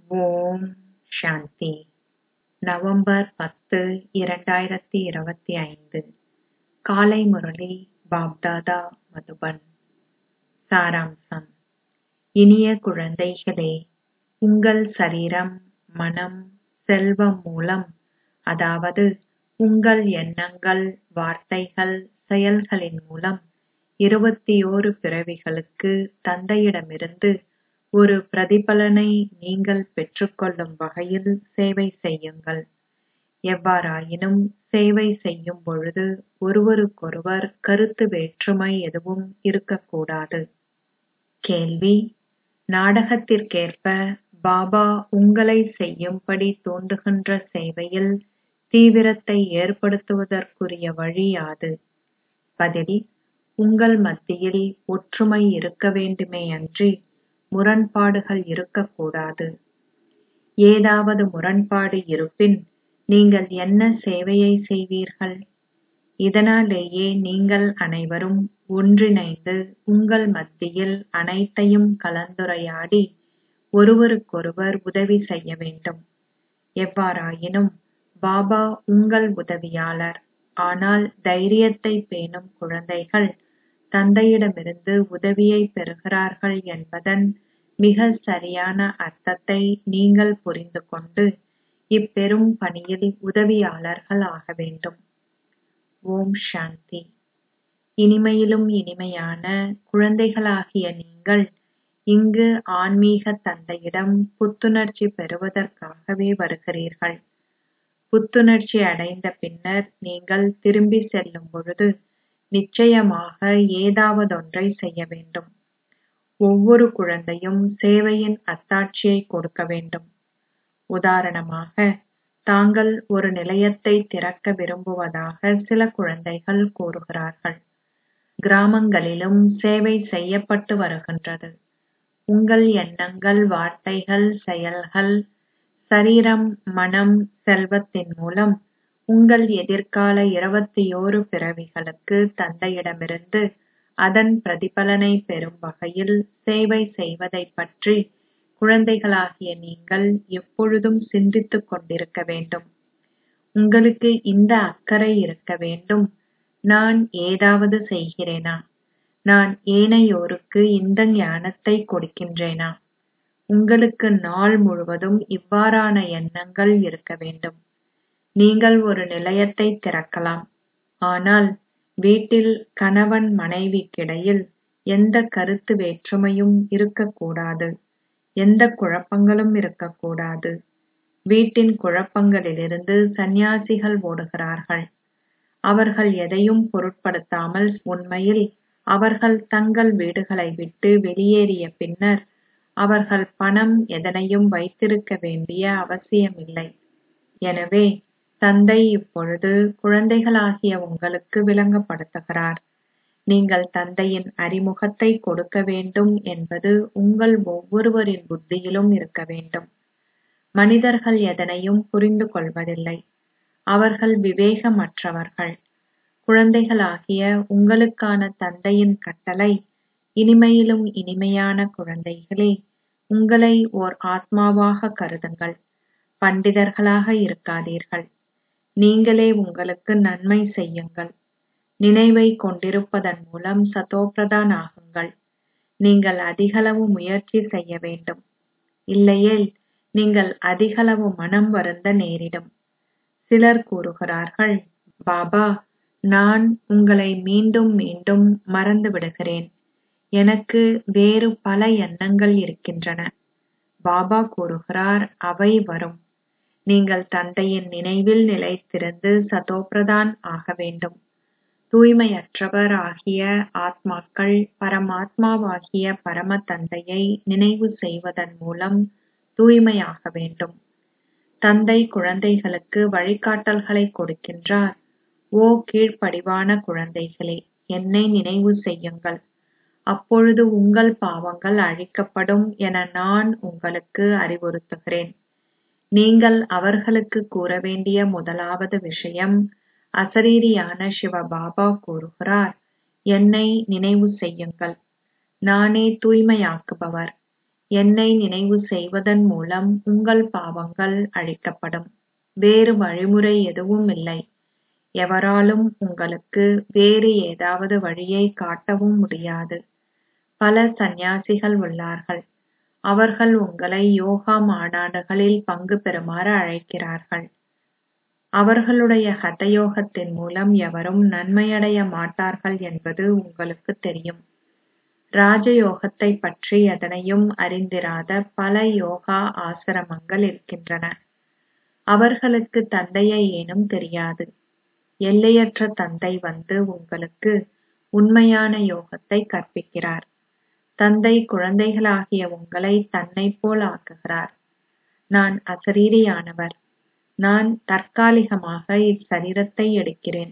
ஓம் சாந்தி November பத்து இரண்டாயிரத்தி இருபத்தி ஐந்து காலை முரளி பாப்தாதா மதுபன் சாராம்சம் இனிய குழந்தைகளே உங்கள் சரீரம் மனம் செல்வம் மூலம் அதாவது உங்கள் எண்ணங்கள் வார்த்தைகள் செயல்களின் மூலம் இருபத்தியோரு பிறவிகளுக்கு தந்தையிடமிருந்து ஒரு பிரதிபலனை நீங்கள் பெற்றுக்கொள்ளும் வகையில் சேவை செய்யுங்கள் எவ்வாறாயினும் சேவை செய்யும் பொழுது ஒருவருக்கொருவர் கருத்து வேற்றுமை எதுவும் இருக்கக்கூடாது கேள்வி நாடகத்திற்கேற்ப பாபா உங்களை செய்யும்படி தூண்டுகின்ற சேவையில் தீவிரத்தை ஏற்படுத்துவதற்குரிய வழி யாது பதில் உங்கள் மத்தியில் ஒற்றுமை இருக்க வேண்டுமேயன்றி முரண்பாடுகள் இருக்கக்கூடாது ஏதாவது முரண்பாடு இருப்பின் நீங்கள் என்ன சேவையை செய்வீர்கள் இதனாலேயே நீங்கள் அனைவரும் ஒன்றிணைந்து உங்கள் மத்தியில் அனைத்தையும் கலந்துரையாடி ஒருவருக்கொருவர் உதவி செய்ய வேண்டும் எவ்வாறாயினும் பாபா உங்கள் உதவியாளர் ஆனால் தைரியத்தை பேணும் குழந்தைகள் தந்தையிடமிருந்து உதவியை பெறுகிறார்கள் என்பதன் மிக சரியான அர்த்தத்தை நீங்கள் புரிந்து கொண்டு இப்பெரும் பணியில் உதவியாளர்கள் ஆக வேண்டும் ஓம் சாந்தி இனிமையிலும் இனிமையான குழந்தைகளாகிய நீங்கள் இங்கு ஆன்மீக தந்தையிடம் புத்துணர்ச்சி பெறுவதற்காகவே வருகிறீர்கள் புத்துணர்ச்சி அடைந்த பின்னர் நீங்கள் திரும்பி செல்லும் பொழுது நிச்சயமாக ஏதாவதொன்றை செய்ய வேண்டும் ஒவ்வொரு குழந்தையும் சேவையின் அத்தாட்சியை கொடுக்க வேண்டும் உதாரணமாக தாங்கள் ஒரு நிலையத்தை திறக்க விரும்புவதாக சில குழந்தைகள் கூறுகிறார்கள் கிராமங்களிலும் சேவை செய்யப்பட்டு வருகின்றது உங்கள் எண்ணங்கள் வார்த்தைகள் செயல்கள் சரீரம் மனம் செல்வத்தின் மூலம் உங்கள் எதிர்கால இருபத்தியோரு பிறவிகளுக்கு தந்தையிடமிருந்து அதன் பிரதிபலனை பெறும் வகையில் சேவை செய்வதைப் பற்றி குழந்தைகளாகிய நீங்கள் எப்பொழுதும் சிந்தித்துக் கொண்டிருக்க வேண்டும் உங்களுக்கு இந்த அக்கறை இருக்க வேண்டும் நான் ஏதாவது செய்கிறேனா நான் ஏனையோருக்கு இந்த ஞானத்தை கொடுக்கின்றேனா உங்களுக்கு நாள் முழுவதும் இவ்வாறான எண்ணங்கள் இருக்க வேண்டும் நீங்கள் ஒரு நிலையத்தை திறக்கலாம் ஆனால் வீட்டில் கணவன் மனைவிக்கிடையில் எந்த கருத்து வேற்றுமையும் இருக்கக்கூடாது எந்த குழப்பங்களும் இருக்கக்கூடாது வீட்டின் குழப்பங்களிலிருந்து சந்நியாசிகள் ஓடுகிறார்கள் அவர்கள் எதையும் பொருட்படுத்தாமல் உண்மையில் அவர்கள் தங்கள் வீடுகளை விட்டு வெளியேறிய பின்னர் அவர்கள் பணம் எதனையும் வைத்திருக்க வேண்டிய அவசியமில்லை எனவே தந்தை இப்பொழுது குழந்தைகளாகிய உங்களுக்கு விளங்கப்படுத்துகிறார் நீங்கள் தந்தையின் அறிமுகத்தை கொடுக்க வேண்டும் என்பது உங்கள் ஒவ்வொருவரின் புத்தியிலும் இருக்க வேண்டும் மனிதர்கள் எதனையும் புரிந்து கொள்வதில்லை அவர்கள் விவேகமற்றவர்கள் குழந்தைகளாகிய உங்களுக்கான தந்தையின் கட்டளை இனிமையிலும் இனிமையான குழந்தைகளே உங்களை ஓர் ஆத்மாவாக கருதுங்கள் பண்டிதர்களாக இருக்காதீர்கள் நீங்களே உங்களுக்கு நன்மை செய்யுங்கள் நினைவை கொண்டிருப்பதன் மூலம் சதோப்பிரதான் ஆகுங்கள் நீங்கள் அதிகளவு முயற்சி செய்ய வேண்டும் இல்லையேல் நீங்கள் அதிகளவு மனம் வருந்த நேரிடும் சிலர் கூறுகிறார்கள் பாபா நான் உங்களை மீண்டும் மீண்டும் மறந்து விடுகிறேன் எனக்கு வேறு பல எண்ணங்கள் இருக்கின்றன பாபா கூறுகிறார் அவை வரும் நீங்கள் தந்தையின் நினைவில் நிலைத்திருந்து சதோப்பிரதான் ஆக வேண்டும் தூய்மையற்றவர் ஆகிய ஆத்மாக்கள் பரமாத்மாவாகிய பரம தந்தையை நினைவு செய்வதன் மூலம் தூய்மையாக வேண்டும் தந்தை குழந்தைகளுக்கு வழிகாட்டல்களை கொடுக்கின்றார் ஓ கீழ்ப்படிவான குழந்தைகளே என்னை நினைவு செய்யுங்கள் அப்பொழுது உங்கள் பாவங்கள் அழிக்கப்படும் என நான் உங்களுக்கு அறிவுறுத்துகிறேன் நீங்கள் அவர்களுக்கு கூற வேண்டிய முதலாவது விஷயம் அசரீரியான சிவபாபா கூறுகிறார் என்னை நினைவு செய்யுங்கள் நானே தூய்மையாக்குபவர் என்னை நினைவு செய்வதன் மூலம் உங்கள் பாவங்கள் அழிக்கப்படும் வேறு வழிமுறை எதுவும் இல்லை எவராலும் உங்களுக்கு வேறு ஏதாவது வழியை காட்டவும் முடியாது பல சந்நியாசிகள் உள்ளார்கள் அவர்கள் உங்களை யோகா மாநாடுகளில் பங்கு பெறுமாறு அழைக்கிறார்கள் அவர்களுடைய ஹதயோகத்தின் மூலம் எவரும் நன்மையடைய மாட்டார்கள் என்பது உங்களுக்கு தெரியும் ராஜயோகத்தை பற்றி எதனையும் அறிந்திராத பல யோகா ஆசிரமங்கள் இருக்கின்றன அவர்களுக்கு தந்தையை ஏனும் தெரியாது எல்லையற்ற தந்தை வந்து உங்களுக்கு உண்மையான யோகத்தை கற்பிக்கிறார் தந்தை குழந்தைகளாகிய உங்களை தன்னைப் போல் ஆக்குகிறார் நான் அசரீரியானவர் நான் தற்காலிகமாக இச்சரீரத்தை எடுக்கிறேன்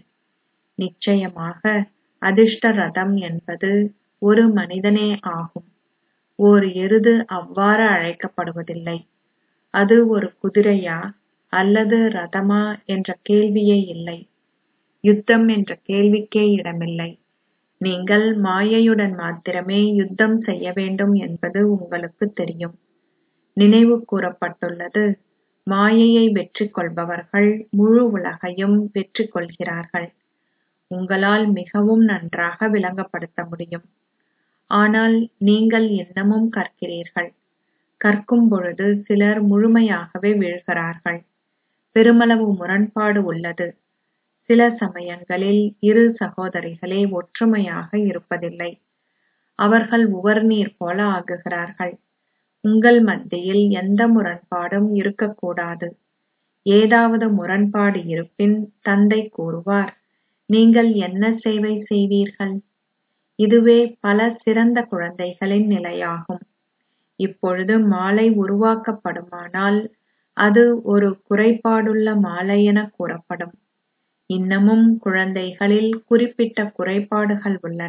நிச்சயமாக அதிர்ஷ்ட ரதம் என்பது ஒரு மனிதனே ஆகும் ஓர் எருது அவ்வாறு அழைக்கப்படுவதில்லை அது ஒரு குதிரையா அல்லது ரதமா என்ற கேள்வியே இல்லை யுத்தம் என்ற கேள்விக்கே இடமில்லை நீங்கள் மாயையுடன் மாத்திரமே யுத்தம் செய்ய வேண்டும் என்பது உங்களுக்கு தெரியும் நினைவு கூறப்பட்டுள்ளது மாயையை வெற்றி கொள்பவர்கள் முழு உலகையும் வெற்றி கொள்கிறார்கள் உங்களால் மிகவும் நன்றாக விளங்கப்படுத்த முடியும் ஆனால் நீங்கள் இன்னமும் கற்கிறீர்கள் கற்கும் பொழுது சிலர் முழுமையாகவே வீழ்கிறார்கள் பெருமளவு முரண்பாடு உள்ளது சில சமயங்களில் இரு சகோதரிகளே ஒற்றுமையாக இருப்பதில்லை அவர்கள் உவர்நீர் போல ஆகுகிறார்கள் உங்கள் மத்தியில் எந்த முரண்பாடும் இருக்கக்கூடாது ஏதாவது முரண்பாடு இருப்பின் தந்தை கூறுவார் நீங்கள் என்ன சேவை செய்வீர்கள் இதுவே பல சிறந்த குழந்தைகளின் நிலையாகும் இப்பொழுது மாலை உருவாக்கப்படுமானால் அது ஒரு குறைபாடுள்ள மாலை என கூறப்படும் இன்னமும் குழந்தைகளில் குறிப்பிட்ட குறைபாடுகள் உள்ளன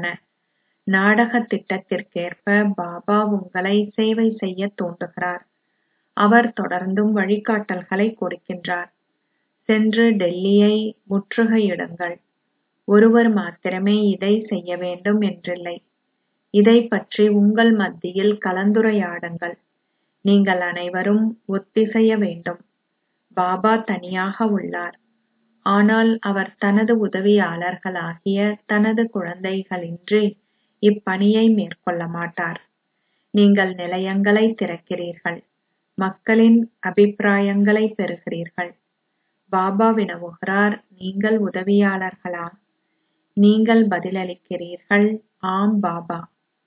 நாடக திட்டத்திற்கேற்ப பாபா உங்களை சேவை செய்ய தூண்டுகிறார் அவர் தொடர்ந்தும் வழிகாட்டல்களை கொடுக்கின்றார் சென்று டெல்லியை முற்றுகையிடுங்கள் ஒருவர் மாத்திரமே இதை செய்ய வேண்டும் என்றில்லை இதை பற்றி உங்கள் மத்தியில் கலந்துரையாடுங்கள் நீங்கள் அனைவரும் ஒத்திசைய வேண்டும் பாபா தனியாக உள்ளார் ஆனால் அவர் தனது உதவியாளர்களாகிய தனது குழந்தைகளின்றி இப்பணியை மேற்கொள்ள மாட்டார் நீங்கள் நிலையங்களை திறக்கிறீர்கள் மக்களின் அபிப்பிராயங்களை பெறுகிறீர்கள் பாபா வினவுகிறார் நீங்கள் உதவியாளர்களா நீங்கள் பதிலளிக்கிறீர்கள் ஆம் பாபா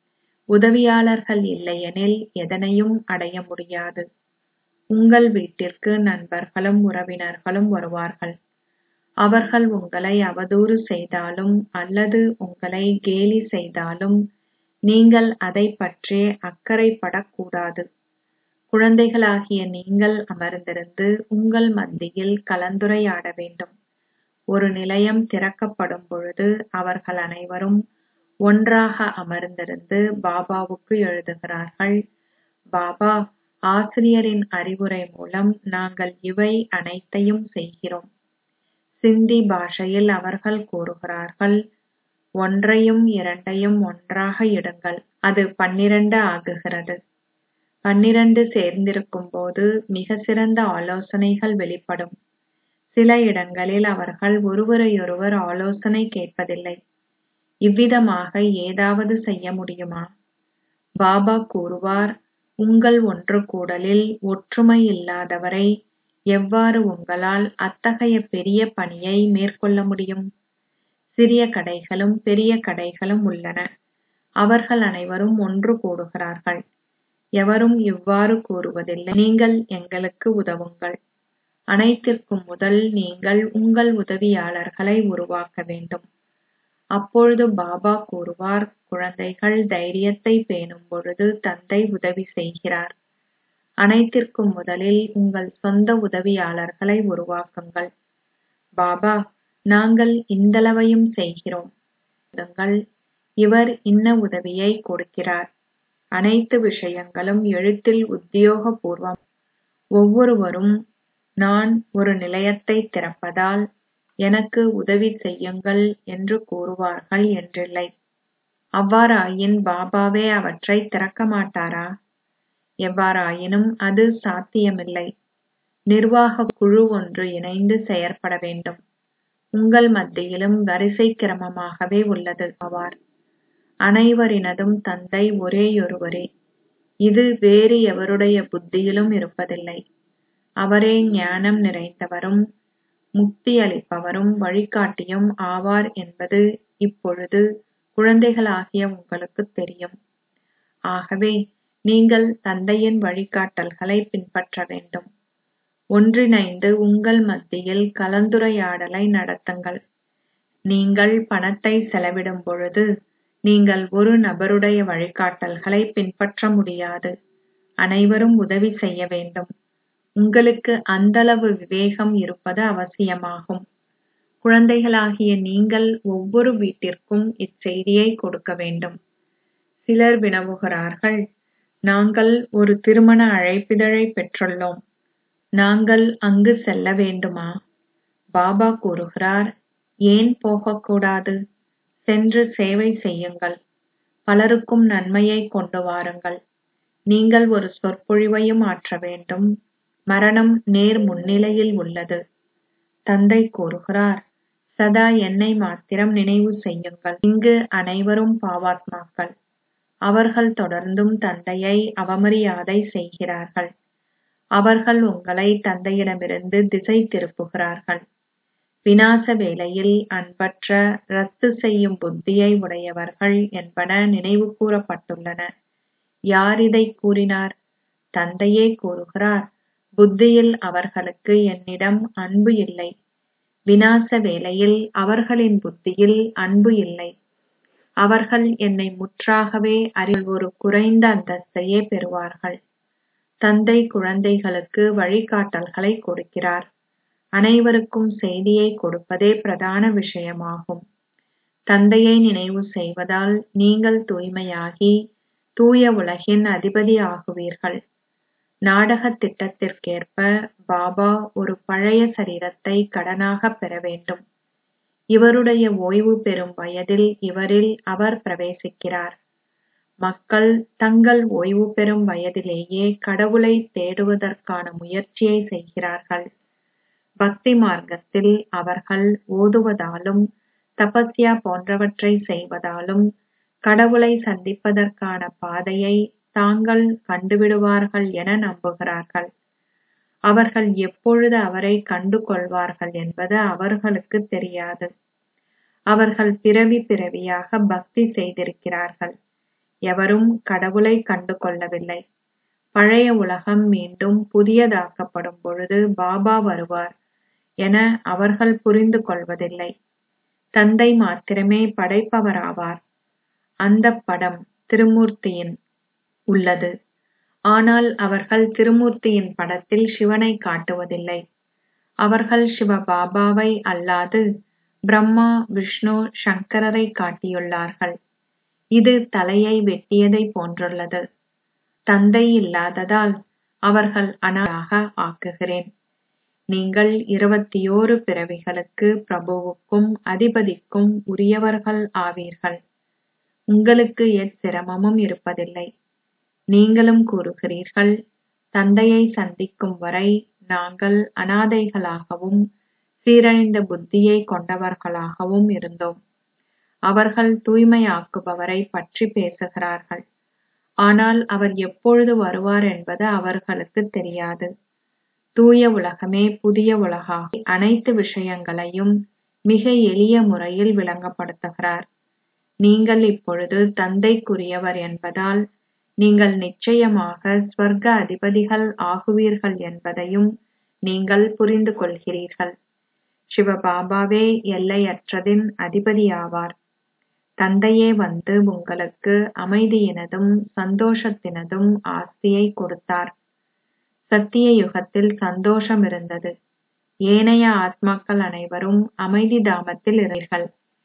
உதவியாளர்கள் இல்லையெனில் எதனையும் அடைய முடியாது உங்கள் வீட்டிற்கு நண்பர்களும் உறவினர்களும் வருவார்கள் அவர்கள் உங்களை அவதூறு செய்தாலும் அல்லது உங்களை கேலி செய்தாலும் நீங்கள் அதை பற்றி அக்கறைப்படக்கூடாது குழந்தைகளாகிய நீங்கள் அமர்ந்திருந்து உங்கள் மத்தியில் கலந்துரையாட வேண்டும் ஒரு நிலையம் திறக்கப்படும் பொழுது அவர்கள் அனைவரும் ஒன்றாக அமர்ந்திருந்து பாபாவுக்கு எழுதுகிறார்கள் பாபா ஆசிரியரின் அறிவுரை மூலம் நாங்கள் இவை அனைத்தையும் செய்கிறோம் சிந்தி பாஷையில் அவர்கள் கூறுகிறார்கள் ஒன்றையும் இரண்டையும் ஒன்றாக இடுங்கள் அது பன்னிரண்டு ஆகுகிறது பன்னிரண்டு சேர்ந்திருக்கும் போது மிக சிறந்த ஆலோசனைகள் வெளிப்படும் சில இடங்களில் அவர்கள் ஒருவரையொருவர் ஆலோசனை கேட்பதில்லை இவ்விதமாக ஏதாவது செய்ய முடியுமா பாபா கூறுவார் உங்கள் ஒன்று கூடலில் ஒற்றுமை இல்லாதவரை எவ்வாறு உங்களால் அத்தகைய பெரிய பணியை மேற்கொள்ள முடியும் சிறிய கடைகளும் பெரிய கடைகளும் உள்ளன அவர்கள் அனைவரும் ஒன்று கூடுகிறார்கள் எவரும் இவ்வாறு கூறுவதில்லை நீங்கள் எங்களுக்கு உதவுங்கள் அனைத்திற்கும் முதல் நீங்கள் உங்கள் உதவியாளர்களை உருவாக்க வேண்டும் அப்பொழுது பாபா கூறுவார் குழந்தைகள் தைரியத்தை பேணும் பொழுது தந்தை உதவி செய்கிறார் அனைத்திற்கும் முதலில் உங்கள் சொந்த உதவியாளர்களை உருவாக்குங்கள் பாபா நாங்கள் இந்தளவையும் செய்கிறோம் இவர் இன்ன உதவியை கொடுக்கிறார் அனைத்து விஷயங்களும் எழுத்தில் உத்தியோகபூர்வம் ஒவ்வொருவரும் நான் ஒரு நிலையத்தை திறப்பதால் எனக்கு உதவி செய்யுங்கள் என்று கூறுவார்கள் என்றில்லை அவ்வாறாயின் பாபாவே அவற்றை திறக்க மாட்டாரா எவ்வாறாயினும் அது சாத்தியமில்லை நிர்வாக குழு ஒன்று இணைந்து செயற்பட வேண்டும் உங்கள் மத்தியிலும் வரிசை கிரமமாகவே உள்ளது ஆவார் அனைவரினதும் தந்தை ஒரேயொருவரே இது வேறு எவருடைய புத்தியிலும் இருப்பதில்லை அவரே ஞானம் நிறைந்தவரும் முக்தி அளிப்பவரும் வழிகாட்டியும் ஆவார் என்பது இப்பொழுது குழந்தைகளாகிய உங்களுக்கு தெரியும் ஆகவே நீங்கள் தந்தையின் வழிகாட்டல்களை பின்பற்ற வேண்டும் ஒன்றிணைந்து உங்கள் மத்தியில் கலந்துரையாடலை நடத்துங்கள் நீங்கள் பணத்தை செலவிடும் பொழுது நீங்கள் ஒரு நபருடைய வழிகாட்டல்களை பின்பற்ற முடியாது அனைவரும் உதவி செய்ய வேண்டும் உங்களுக்கு அந்தளவு விவேகம் இருப்பது அவசியமாகும் குழந்தைகளாகிய நீங்கள் ஒவ்வொரு வீட்டிற்கும் இச்செய்தியை கொடுக்க வேண்டும் சிலர் வினவுகிறார்கள் நாங்கள் ஒரு திருமண அழைப்பிதழை பெற்றுள்ளோம் நாங்கள் அங்கு செல்ல வேண்டுமா பாபா கூறுகிறார் ஏன் போகக்கூடாது சென்று சேவை செய்யுங்கள் பலருக்கும் நன்மையை கொண்டு வாருங்கள் நீங்கள் ஒரு சொற்பொழிவையும் ஆற்ற வேண்டும் மரணம் நேர் முன்னிலையில் உள்ளது தந்தை கூறுகிறார் சதா என்னை மாத்திரம் நினைவு செய்யுங்கள் இங்கு அனைவரும் பாவாத்மாக்கள் அவர்கள் தொடர்ந்தும் தந்தையை அவமரியாதை செய்கிறார்கள் அவர்கள் உங்களை தந்தையிடமிருந்து திசை திருப்புகிறார்கள் விநாச வேளையில் அன்பற்ற ரத்து செய்யும் புத்தியை உடையவர்கள் என்பன நினைவு கூறப்பட்டுள்ளன யார் இதை கூறினார் தந்தையே கூறுகிறார் புத்தியில் அவர்களுக்கு என்னிடம் அன்பு இல்லை விநாச வேளையில் அவர்களின் புத்தியில் அன்பு இல்லை அவர்கள் என்னை முற்றாகவே அறிவில் ஒரு குறைந்த அந்தஸ்தையே பெறுவார்கள் தந்தை குழந்தைகளுக்கு வழிகாட்டல்களை கொடுக்கிறார் அனைவருக்கும் செய்தியை கொடுப்பதே பிரதான விஷயமாகும் தந்தையை நினைவு செய்வதால் நீங்கள் தூய்மையாகி தூய உலகின் அதிபதி ஆகுவீர்கள் நாடக திட்டத்திற்கேற்ப பாபா ஒரு பழைய சரீரத்தை கடனாக பெற வேண்டும் இவருடைய ஓய்வு பெறும் வயதில் இவரில் அவர் பிரவேசிக்கிறார் மக்கள் தங்கள் ஓய்வு பெறும் வயதிலேயே கடவுளை தேடுவதற்கான முயற்சியை செய்கிறார்கள் பக்தி மார்க்கத்தில் அவர்கள் ஓதுவதாலும் தபஸ்யா போன்றவற்றை செய்வதாலும் கடவுளை சந்திப்பதற்கான பாதையை தாங்கள் கண்டுவிடுவார்கள் என நம்புகிறார்கள் அவர்கள் எப்பொழுது அவரை கண்டு கொள்வார்கள் என்பது அவர்களுக்கு தெரியாது அவர்கள் பிறவி பிறவியாக பக்தி செய்திருக்கிறார்கள் எவரும் கடவுளை கண்டு கொள்ளவில்லை பழைய உலகம் மீண்டும் புதியதாக்கப்படும் பொழுது பாபா வருவார் என அவர்கள் புரிந்து கொள்வதில்லை தந்தை மாத்திரமே படைப்பவராவார் அந்த படம் திருமூர்த்தியின் உள்ளது ஆனால் அவர்கள் திருமூர்த்தியின் படத்தில் சிவனை காட்டுவதில்லை அவர்கள் சிவ பாபாவை அல்லாது பிரம்மா விஷ்ணு சங்கரரை காட்டியுள்ளார்கள் இது தலையை வெட்டியதை போன்றுள்ளது தந்தை இல்லாததால் அவர்கள் அனாதாக ஆக்குகிறேன் நீங்கள் இருபத்தியோரு பிறவிகளுக்கு பிரபுவுக்கும் அதிபதிக்கும் உரியவர்கள் ஆவீர்கள் உங்களுக்கு எச்சிரமமும் இருப்பதில்லை நீங்களும் கூறுகிறீர்கள் தந்தையை சந்திக்கும் வரை நாங்கள் அனாதைகளாகவும் சீரழிந்த புத்தியை கொண்டவர்களாகவும் இருந்தோம் அவர்கள் தூய்மையாக்குபவரை பற்றி பேசுகிறார்கள் ஆனால் அவர் எப்பொழுது வருவார் என்பது அவர்களுக்கு தெரியாது தூய உலகமே புதிய உலகாகும் அனைத்து விஷயங்களையும் மிக எளிய முறையில் விளங்கப்படுத்துகிறார் நீங்கள் இப்பொழுது தந்தைக்குரியவர் என்பதால் நீங்கள் நிச்சயமாக ஸ்வர்க்க அதிபதிகள் ஆகுவீர்கள் என்பதையும் நீங்கள் புரிந்து கொள்கிறீர்கள் சிவபாபாவே எல்லையற்றதின் அதிபதியாவார் தந்தையே வந்து உங்களுக்கு அமைதியினதும் சந்தோஷத்தினதும் ஆஸ்தியை கொடுத்தார் சத்திய யுகத்தில் சந்தோஷம் இருந்தது ஏனைய ஆத்மாக்கள் அனைவரும் அமைதி தாமத்தில் இருந்தீர்கள்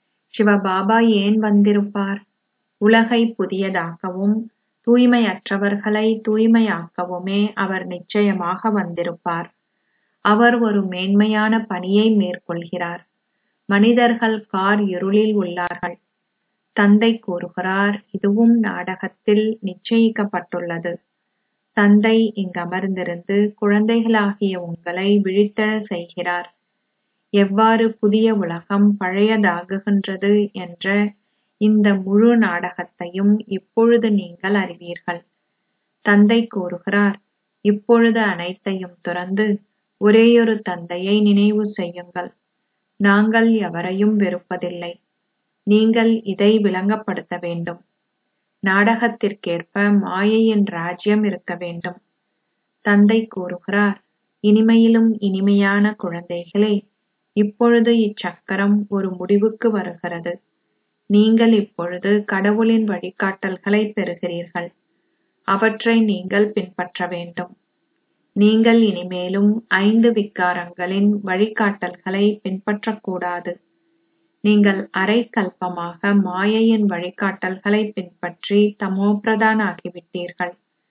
சிவபாபா ஏன் வந்திருப்பார் உலகை புதியதாக்கவும் தூய்மையற்றவர்களை தூய்மையாக்கவுமே அவர் நிச்சயமாக வந்திருப்பார் அவர் ஒரு மேன்மையான பணியை மேற்கொள்கிறார் மனிதர்கள் கார் இருளில் உள்ளார்கள் தந்தை கூறுகிறார் இதுவும் நாடகத்தில் நிச்சயிக்கப்பட்டுள்ளது தந்தை இங்கமர்ந்திருந்து குழந்தைகளாகிய உங்களை விழித்தெழச் செய்கிறார் எவ்வாறு புதிய உலகம் பழையதாகுகின்றது என்ற இந்த முழு நாடகத்தையும் இப்பொழுது நீங்கள் அறிவீர்கள் தந்தை கூறுகிறார் இப்பொழுது அனைத்தையும் துறந்து ஒரேயொரு தந்தையை நினைவு செய்யுங்கள் நாங்கள் எவரையும் வெறுப்பதில்லை நீங்கள் இதை விளங்கப்படுத்த வேண்டும் நாடகத்திற்கேற்ப மாயையின் ராஜ்யம் இருக்க வேண்டும் தந்தை கூறுகிறார் இனிமையிலும் இனிமையான குழந்தைகளே இப்பொழுது இச்சக்கரம் ஒரு முடிவுக்கு வருகிறது நீங்கள் இப்பொழுது கடவுளின் வழிகாட்டல்களை பெறுகிறீர்கள் அவற்றை நீங்கள் பின்பற்ற வேண்டும் நீங்கள் இனிமேலும் ஐந்து விகாரங்களின் வழிகாட்டல்களை பின்பற்றக்கூடாது நீங்கள் அரை கல்பமாக மாயையின் வழிகாட்டல்களை பின்பற்றி தமோபிரதான் ஆகிவிட்டீர்கள்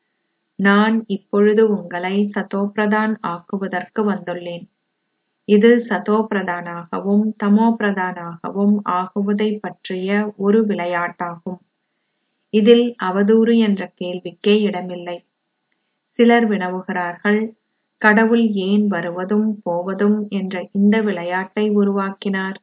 நான் இப்பொழுது உங்களை சதோபிரதான் ஆக்குவதற்கு வந்துள்ளேன் இது சதோபிரதானாகவும் தமோபிரதானாகவும் ஆகுவதை பற்றிய ஒரு விளையாட்டாகும் இதில் அவதூறு என்ற கேள்விக்கே இடமில்லை சிலர் வினவுகிறார்கள் கடவுள் ஏன் வருவதும் போவதும் என்ற இந்த விளையாட்டை உருவாக்கினார்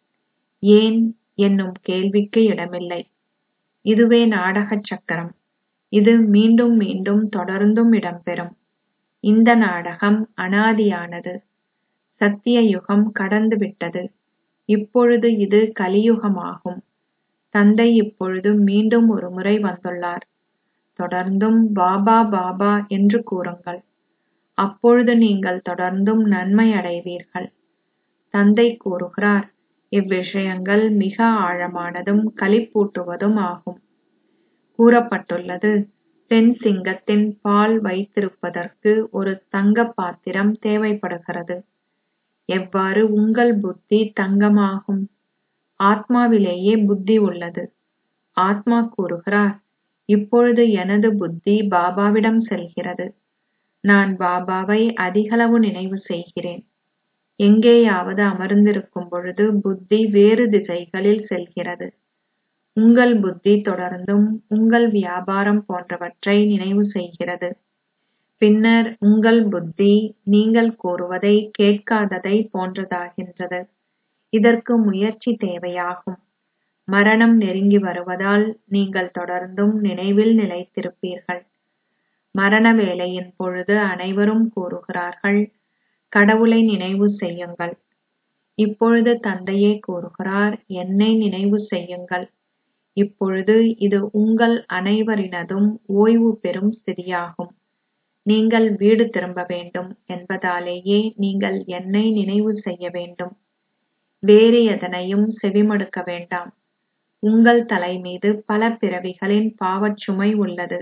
ஏன் என்னும் கேள்விக்கு இடமில்லை இதுவே நாடகச் சக்கரம் இது மீண்டும் மீண்டும் தொடர்ந்தும் இடம்பெறும் இந்த நாடகம் அனாதியானது சத்திய யுகம் கடந்துவிட்டது இப்பொழுது இது கலியுகமாகும் தந்தை இப்பொழுது மீண்டும் ஒரு முறை வந்துள்ளார் தொடர்ந்தும் பாபா பாபா என்று கூறுங்கள் அப்பொழுது நீங்கள் தொடர்ந்தும் நன்மை அடைவீர்கள் தந்தை கூறுகிறார் இவ்விஷயங்கள் மிக ஆழமானதும் களிப்பூட்டுவதும் ஆகும் கூறப்பட்டுள்ளது பெண் சிங்கத்தின் பால் வைத்திருப்பதற்கு ஒரு தங்க பாத்திரம் தேவைப்படுகிறது எவ்வாறு உங்கள் புத்தி தங்கமாகும் ஆத்மாவிலேயே புத்தி உள்ளது ஆத்மா கூறுகிறார் இப்பொழுது எனது புத்தி பாபாவிடம் செல்கிறது நான் பாபாவை அதிகளவு நினைவு செய்கிறேன் எங்கேயாவது அமர்ந்திருக்கும் பொழுது புத்தி வேறு திசைகளில் செல்கிறது உங்கள் புத்தி தொடர்ந்தும் உங்கள் வியாபாரம் போன்றவற்றை நினைவு செய்கிறது பின்னர் உங்கள் புத்தி நீங்கள் கூறுவதை கேட்காததை போன்றதாகின்றது இதற்கு முயற்சி தேவையாகும் மரணம் நெருங்கி வருவதால் நீங்கள் தொடர்ந்தும் நினைவில் நிலைத்திருப்பீர்கள் மரண வேளையின் பொழுது அனைவரும் கூறுகிறார்கள் கடவுளை நினைவு செய்யுங்கள் இப்பொழுது தந்தையே கூறுகிறார் என்னை நினைவு செய்யுங்கள் இப்பொழுது இது உங்கள் அனைவரினதும் ஓய்வு பெறும் ஸ்திதியாகும் நீங்கள் வீடு திரும்ப வேண்டும் என்பதாலேயே நீங்கள் என்னை நினைவு செய்ய வேண்டும் வேறு எதனையும் செவிமடுக்க வேண்டாம் உங்கள் தலை மீது பல பிறவிகளின் பாவச் சுமை உள்ளது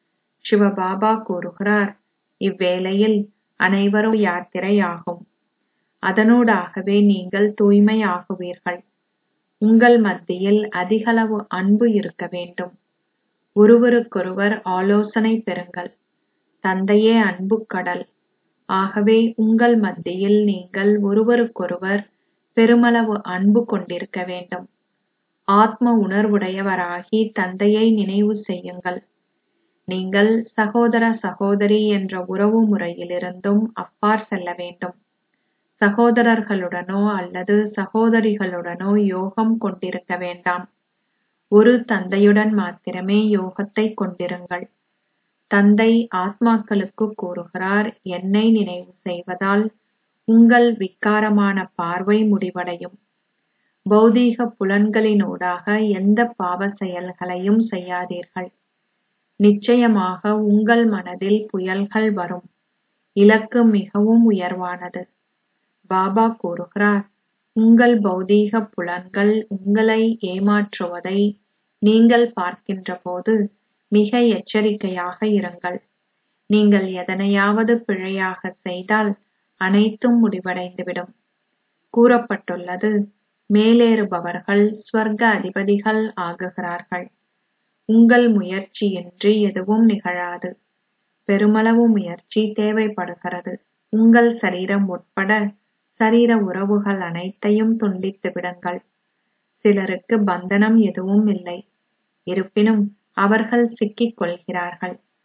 சிவபாபா கூறுகிறார் இவ்வேளையில் அனைவரும் யாத்திரையாகும் அதனூடாகவே நீங்கள் தூய்மையாகுவீர்கள் உங்கள் மத்தியில் அதிகளவு அன்பு இருக்க வேண்டும் ஒருவருக்கொருவர் ஆலோசனை பெறுங்கள் தந்தையே அன்பு கடல் ஆகவே உங்கள் மத்தியில் நீங்கள் ஒருவருக்கொருவர் பெருமளவு அன்பு கொண்டிருக்க வேண்டும் ஆத்ம உணர்வுடையவராகி தந்தையை நினைவு செய்யுங்கள் நீங்கள் சகோதர சகோதரி என்ற உறவு முறையிலிருந்தும் அப்பாற் செல்ல வேண்டும் சகோதரர்களுடனோ அல்லது சகோதரிகளுடனோ யோகம் கொண்டிருக்க வேண்டாம் ஒரு தந்தையுடன் மாத்திரமே யோகத்தை கொண்டிருங்கள் தந்தை ஆத்மாக்களுக்கு கூறுகிறார் என்னை நினைவு செய்வதால் உங்கள் விக்காரமான பார்வை முடிவடையும் பௌதீக புலன்களினூடாக எந்த பாவ செயல்களையும் செய்யாதீர்கள் நிச்சயமாக உங்கள் மனதில் புயல்கள் வரும் இலக்கு மிகவும் உயர்வானது பாபா கூறுகிறார் உங்கள் பௌதீக புலன்கள் உங்களை ஏமாற்றுவதை நீங்கள் பார்க்கின்ற போது மிக எச்சரிக்கையாக இருங்கள் நீங்கள் எதனையாவது பிழையாக செய்தால் அனைத்தும் முடிவடைந்துவிடும் கூறப்பட்டுள்ளது மேலேறுபவர்கள் ஸ்வர்க்க அதிபதிகள் ஆகுகிறார்கள் உங்கள் முயற்சியின்றி எதுவும் நிகழாது பெருமளவு முயற்சி தேவைப்படுகிறது உங்கள் சரீரம் உட்பட சரீர உறவுகள் அனைத்தையும் துண்டித்து விடுங்கள் சிலருக்கு பந்தனம் எதுவும் இல்லை இருப்பினும் அவர்கள் சிக்கிக் கொள்கிறார்கள்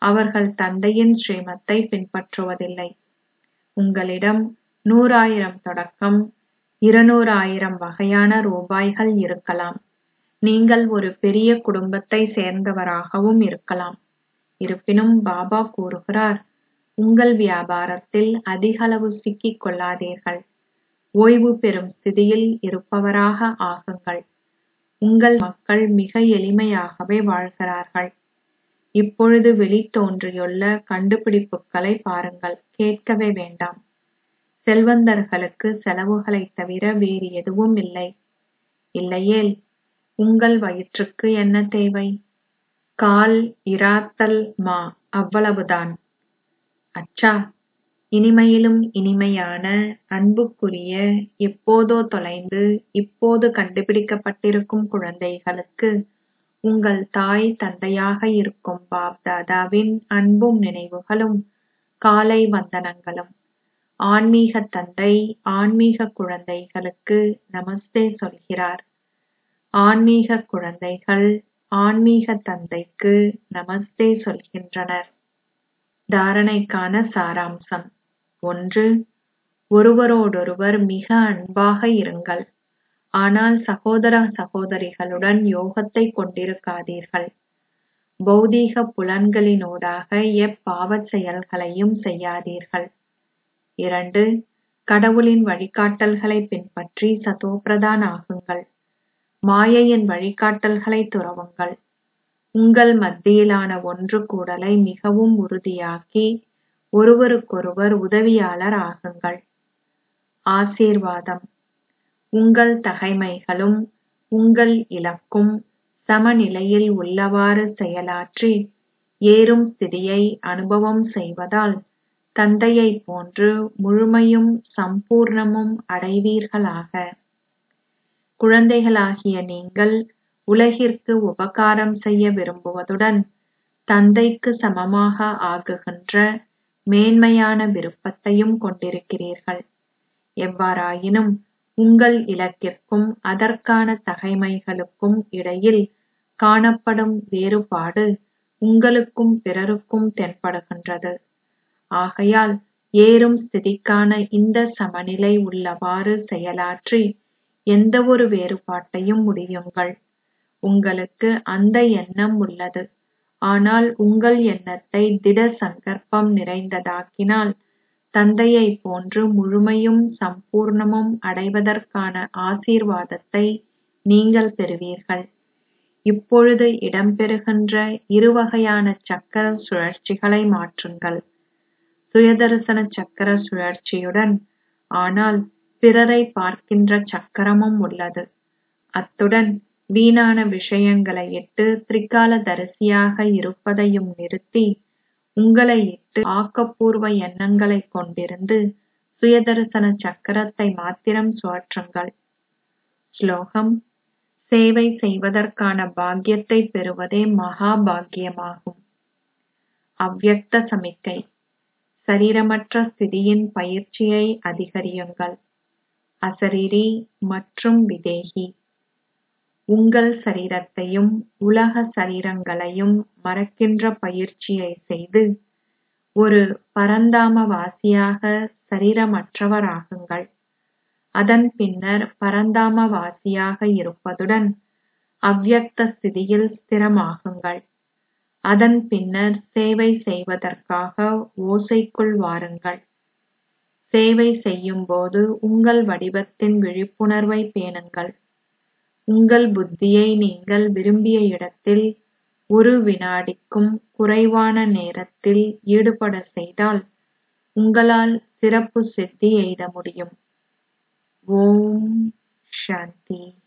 அவர்கள் தந்தையின் ஸ்ரீமத்தை பின்பற்றுவதில்லை உங்களிடம் நூறாயிரம் தொடக்கம் இருநூறாயிரம் வகையான ரூபாய்கள் இருக்கலாம் நீங்கள் ஒரு பெரிய குடும்பத்தை சேர்ந்தவராகவும் இருக்கலாம் இருப்பினும் பாபா கூறுகிறார் உங்கள் வியாபாரத்தில் அதிகளவு சிக்கிக் கொள்ளாதீர்கள் ஓய்வு பெறும் ஸ்திதியில் இருப்பவராக ஆகுங்கள் உங்கள் மக்கள் மிக எளிமையாகவே வாழ்கிறார்கள் இப்பொழுது வெளித்தோன்றியுள்ள கண்டுபிடிப்புகளை பாருங்கள் கேட்கவே வேண்டாம் செல்வந்தர்களுக்கு செலவுகளைத் தவிர வேறு எதுவும் இல்லை இல்லையேல் உங்கள் வயிற்றுக்கு என்ன தேவை கால் இராத்தல் மா அவ்வளவுதான் அச்சா இனிமையிலும் இனிமையான அன்புக்குரிய எப்போதோ தொலைந்து இப்போது கண்டுபிடிக்கப்பட்டிருக்கும் குழந்தைகளுக்கு உங்கள் தாய் தந்தையாக இருக்கும் பாப் தாதாவின் அன்பும் நினைவுகளும் காலை வந்தனங்களும் ஆன்மீக தந்தை ஆன்மீக குழந்தைகளுக்கு நமஸ்தே சொல்கிறார் ஆன்மீக குழந்தைகள் ஆன்மீக தந்தைக்கு நமஸ்தே சொல்கின்றனர் தாரணைக்கான சாராம்சம் ஒன்று ஒருவரோடொருவர் மிக அன்பாக இருங்கள் ஆனால் சகோதர சகோதரிகளுடன் யோகத்தை கொண்டிருக்காதீர்கள் பௌதீக புலன்களினூடாக எப்பாவச் செயல்களையும் செய்யாதீர்கள் இரண்டு கடவுளின் வழிகாட்டல்களை பின்பற்றி சதோபிரதான் ஆகுங்கள் மாயையின் வழிகாட்டல்களை துறவுங்கள் உங்கள் மத்தியிலான ஒன்று கூடலை மிகவும் உறுதியாக்கி ஒருவருக்கொருவர் உதவியாளர் ஆகுங்கள் ஆசீர்வாதம் உங்கள் தகைமைகளும் உங்கள் இலக்கும் சமநிலையில் உள்ளவாறு செயலாற்றி ஏறும் ஸ்திதியை அனுபவம் செய்வதால் தந்தையைப் போன்று முழுமையும் சம்பூர்ணமும் அடைவீர்களாக குழந்தைகளாகிய நீங்கள் உலகிற்கு உபகாரம் செய்ய விரும்புவதுடன் தந்தைக்கு சமமாக ஆகுகின்ற மேன்மையான விருப்பத்தையும் கொண்டிருக்கிறீர்கள் எவ்வாறாயினும் உங்கள் இலக்கிற்கும் அதற்கான தகைமைகளுக்கும் இடையில் காணப்படும் வேறுபாடு உங்களுக்கும் பிறருக்கும் தென்படுகின்றது ஆகையால் ஏறும் ஸ்திதிக்கான இந்த சமநிலை உள்ளவாறு செயலாற்றி எந்தவொரு வேறுபாட்டையும் முடியுங்கள் உங்களுக்கு அந்த எண்ணம் உள்ளது ஆனால் உங்கள் எண்ணத்தை திட சங்கற்பம் நிறைந்ததாக்கினால் தந்தையைப் போன்று முழுமையும் சம்பூர்ணமும் அடைவதற்கான ஆசீர்வாதத்தை நீங்கள் பெறுவீர்கள் இப்பொழுது இடம்பெறுகின்ற இருவகையான சக்கர சுழற்சிகளை மாற்றுங்கள் சுயதரிசன சக்கர சுழற்சியுடன் ஆனால் பிறரை பார்க்கின்ற சக்கரமும் உள்ளது அத்துடன் வீணான விஷயங்களை இட்டு திரிகாலதரிசியாக இருப்பதையும் நிறுத்தி உங்களை இட்டு ஆக்கப்பூர்வ எண்ணங்களை கொண்டிருந்து சுயதரிசன சக்கரத்தை மாத்திரம் சுழற்றுங்கள் ஸ்லோகம் சேவை செய்வதற்கான பாக்கியத்தை பெறுவதே மகா பாக்கியமாகும் அவ்யக்த சமிக்கை சரீரமற்ற ஸ்திதியின் பயிற்சியை அதிகரியுங்கள் அசரீரி மற்றும் விதேகி உங்கள் சரீரத்தையும் உலக சரீரங்களையும் மறக்கின்ற பயிற்சியை செய்து ஒரு பரந்தாமவாசியாக சரீரமற்றவராகுங்கள் அதன் பின்னர் பரந்தாமவாசியாக இருப்பதுடன் அவ்யக்த ஸ்திதியில் ஸ்திரமாகுங்கள் அதன் பின்னர் சேவை செய்வதற்காக ஓசைக்குள் வாருங்கள் சேவை செய்யும்போது உங்கள் வடிவத்தின் விழிப்புணர்வை பேணுங்கள் உங்கள் புத்தியை நீங்கள் விரும்பிய இடத்தில் ஒரு வினாடிக்கும் குறைவான நேரத்தில் ஈடுபட செய்தால் உங்களால் சிறப்பு சித்தி எய்த முடியும் ஓம் சாந்தி